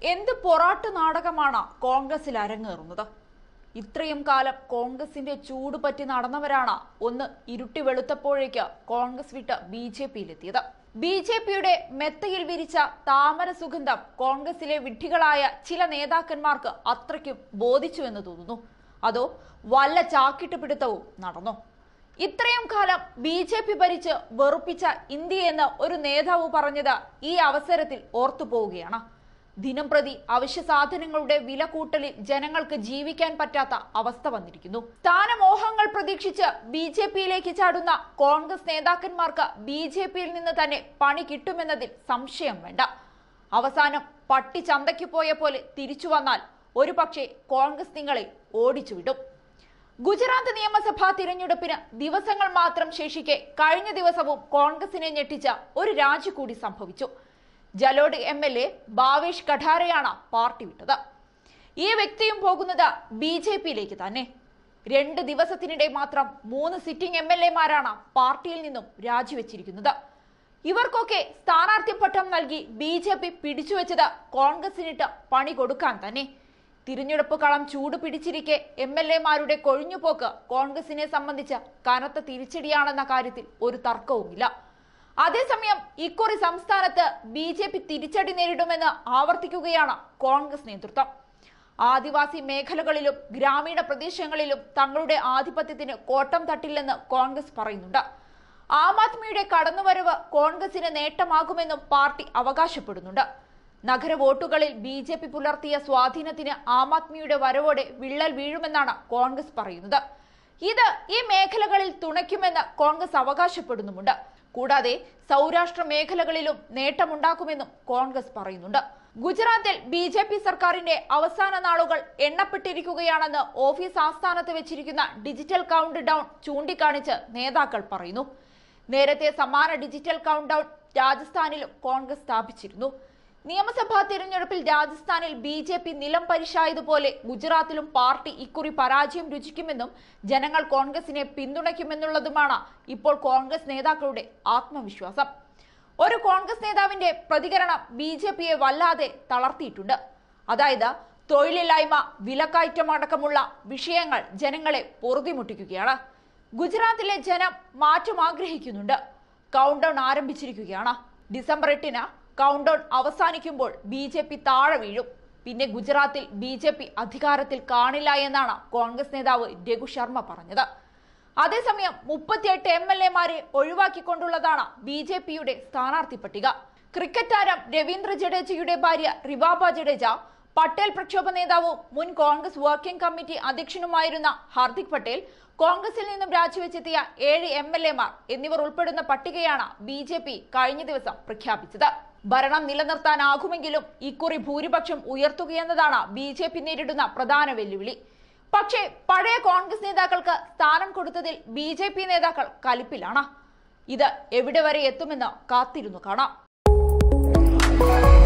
എന്ത് പൊറാട്ട് നാടകമാണ് കോൺഗ്രസിൽ അരങ്ങേറുന്നത് ഇത്രയും കാലം കോൺഗ്രസിന്റെ ചൂട് പറ്റി നടന്നവരാണ് ഒന്ന് ഇരുട്ടി വെളുത്തപ്പോഴേക്ക് കോൺഗ്രസ് വിട്ട് ബി ജെ പിയിലെത്തിയത് ബി ജെ പിയുടെ മെത്തയിൽ വിരിച്ച താമര സുഗന്ധം കോൺഗ്രസിലെ വിഡ്ഢികളായ ചില നേതാക്കന്മാർക്ക് അത്രയ്ക്കും ബോധിച്ചു എന്ന് തോന്നുന്നു അതോ വല്ല ചാക്കിട്ട് പിടുത്തവും നടന്നോ ഇത്രയും കാലം ബി ജെ പി ഭരിച്ച് വെറുപ്പിച്ച ഇന്ത്യ എന്ന് ഒരു നേതാവ് പറഞ്ഞത് ഈ അവസരത്തിൽ ഓർത്തുപോവുകയാണ് ദിനം പ്രതി അവശ്യ സാധനങ്ങളുടെ വില കൂട്ടലിൽ ജനങ്ങൾക്ക് ജീവിക്കാൻ പറ്റാത്ത അവസ്ഥ വന്നിരിക്കുന്നു സ്ഥാനമോഹങ്ങൾ പ്രതീക്ഷിച്ച് ബി ജെ പിയിലേക്ക് ചാടുന്ന കോൺഗ്രസ് നേതാക്കന്മാർക്ക് ബി ജെ പിയിൽ നിന്ന് തന്നെ പണി കിട്ടുമെന്നതിൽ സംശയം വേണ്ട അവസാനം പട്ടി ചന്തയ്ക്ക് പോയ പോലെ തിരിച്ചു വന്നാൽ ഒരു പക്ഷേ കോൺഗ്രസ് നിങ്ങളെ ഓടിച്ചുവിടും ഗുജറാത്ത് നിയമസഭാ തിരഞ്ഞെടുപ്പിന് ദിവസങ്ങൾ മാത്രം ശേഷിക്കെ കഴിഞ്ഞ ദിവസവും കോൺഗ്രസിനെ ഞെട്ടിച്ച ഒരു രാജി കൂടി സംഭവിച്ചു Jhalod M L A Bhavesh കഠാരയാണ് പാർട്ടി വിട്ടത് ഈ വ്യക്തിയും പോകുന്നത് ബി ജെ പിയിലേക്ക് തന്നെ രണ്ട് ദിവസത്തിനിടെ മാത്രം മൂന്ന് സിറ്റിംഗ് എം എൽ എമാരാണ് പാർട്ടിയിൽ നിന്നും രാജിവെച്ചിരിക്കുന്നത് ഇവർക്കൊക്കെ സ്ഥാനാർത്ഥി പട്ടം നൽകി ബി ജെ പി പിടിച്ചുവെച്ചത് കോൺഗ്രസിനിട്ട് പണി കൊടുക്കാൻ തന്നെ തിരഞ്ഞെടുപ്പ് കളം ചൂട് പിടിച്ചിരിക്കെ എം എൽ എമാരുടെ കൊഴിഞ്ഞുപോക്ക് കോൺഗ്രസിനെ സംബന്ധിച്ച് കനത്ത തിരിച്ചടിയാണെന്ന കാര്യത്തിൽ ഒരു തർക്കവുമില്ല അതേസമയം ഇക്കുറി സംസ്ഥാനത്ത് ബി ജെ പി തിരിച്ചടി നേരിടുമെന്ന് ആവർത്തിക്കുകയാണ് കോൺഗ്രസ് നേതൃത്വം ആദിവാസി മേഖലകളിലും ഗ്രാമീണ പ്രദേശങ്ങളിലും തങ്ങളുടെ ആധിപത്യത്തിന് കോട്ടം തട്ടില്ലെന്ന് കോൺഗ്രസ് പറയുന്നുണ്ട് ആം ആദ്മിയുടെ കടന്നുവരവ് കോൺഗ്രസിന് നേട്ടമാകുമെന്നും പാർട്ടി അവകാശപ്പെടുന്നുണ്ട് നഗര വോട്ടുകളിൽ ബി ജെ പി പുലർത്തിയ സ്വാധീനത്തിന് ആം ആദ്മിയുടെ വരവോടെ വിള്ളൽ വീഴുമെന്നാണ് കോൺഗ്രസ് പറയുന്നത് ഇത് ഈ മേഖലകളിൽ തുണയ്ക്കുമെന്ന് കോൺഗ്രസ് അവകാശപ്പെടുന്നുമുണ്ട് കൂടാതെ സൗരാഷ്ട്ര മേഖലകളിലും നേട്ടമുണ്ടാക്കുമെന്നും കോൺഗ്രസ് പറയുന്നുണ്ട് ഗുജറാത്തിൽ ബി ജെ പി സർക്കാരിന്റെ അവസാന നാളുകൾ എണ്ണപ്പെട്ടിരിക്കുകയാണെന്ന് ഓഫീസ് ആസ്ഥാനത്ത് വെച്ചിരിക്കുന്ന ഡിജിറ്റൽ കൗണ്ട് ഡൗൺ ചൂണ്ടിക്കാണിച്ച് നേതാക്കൾ പറയുന്നു നേരത്തെ സമാന ഡിജിറ്റൽ കൗണ്ട് ഡൗൺ രാജസ്ഥാനിലും കോൺഗ്രസ് സ്ഥാപിച്ചിരുന്നു നിയമസഭാ തിരഞ്ഞെടുപ്പിൽ രാജസ്ഥാനിൽ ബി ജെ പി നിലം പരിശായതുപോലെ ഗുജറാത്തിലും പാർട്ടി ഇക്കുറി പരാജയം രുചിക്കുമെന്നും ജനങ്ങൾ കോൺഗ്രസിനെ പിന്തുണയ്ക്കുമെന്നുള്ളതുമാണ് ഇപ്പോൾ കോൺഗ്രസ് നേതാക്കളുടെ ആത്മവിശ്വാസം ഒരു കോൺഗ്രസ് നേതാവിന്റെ പ്രതികരണം ബി ജെ പിയെ വല്ലാതെ തളർത്തിയിട്ടുണ്ട് അതായത് തൊഴിലില്ലായ്മ വിലക്കയറ്റം അടക്കമുള്ള വിഷയങ്ങൾ ജനങ്ങളെ പൊറുതിമുട്ടിക്കുകയാണ് ഗുജറാത്തിലെ ജനം മാറ്റം ആഗ്രഹിക്കുന്നുണ്ട് കൗണ്ട് ഡൗൺ ആരംഭിച്ചിരിക്കുകയാണ് ഡിസംബർ എട്ടിന് കൗണ്ട് ഡൗൺ അവസാനിക്കുമ്പോൾ ബി ജെ പി താഴെ വീഴും പിന്നെ ഗുജറാത്തിൽ ബി ജെ പി അധികാരത്തിൽ കാണില്ല എന്നാണ് കോൺഗ്രസ് നേതാവ് രഘു ശർമ്മ പറഞ്ഞത് അതേസമയം മുപ്പത്തിയെട്ട് എം എൽ എമാരെ ഒഴിവാക്കിക്കൊണ്ടുള്ളതാണ് ബി ജെ പിയുടെ സ്ഥാനാർത്ഥി പട്ടിക ക്രിക്കറ്റ് താരം രവീന്ദ്ര ജഡേജയുടെ ഭാര്യ റിവാബ ജഡേജ പട്ടേൽ പ്രക്ഷോഭ നേതാവും മുൻ കോൺഗ്രസ് വർക്കിംഗ് കമ്മിറ്റി അധ്യക്ഷനുമായിരുന്ന ഹാർദിക് പട്ടേൽ കോൺഗ്രസിൽ നിന്നും രാജിവെച്ചെത്തിയ ഏഴ് എം എൽ എമാർ എന്നിവർ ഉൾപ്പെടുന്ന പട്ടികയാണ് ബി ജെ പി കഴിഞ്ഞ ദിവസം പ്രഖ്യാപിച്ചത് ഭരണം നിലനിർത്താനാകുമെങ്കിലും ഇക്കുറി ഭൂരിപക്ഷം ഉയർത്തുകയെന്നതാണ് ബി ജെ പി നേരിടുന്ന പ്രധാന വെല്ലുവിളി പക്ഷേ പഴയ കോൺഗ്രസ് നേതാക്കൾക്ക് സ്ഥാനം കൊടുത്തതിൽ ബി ജെ പി നേതാക്കൾ കലിപ്പിലാണ് ഇത് എവിടെ വരെ എത്തുമെന്ന് കാത്തിരുന്നു കാണാം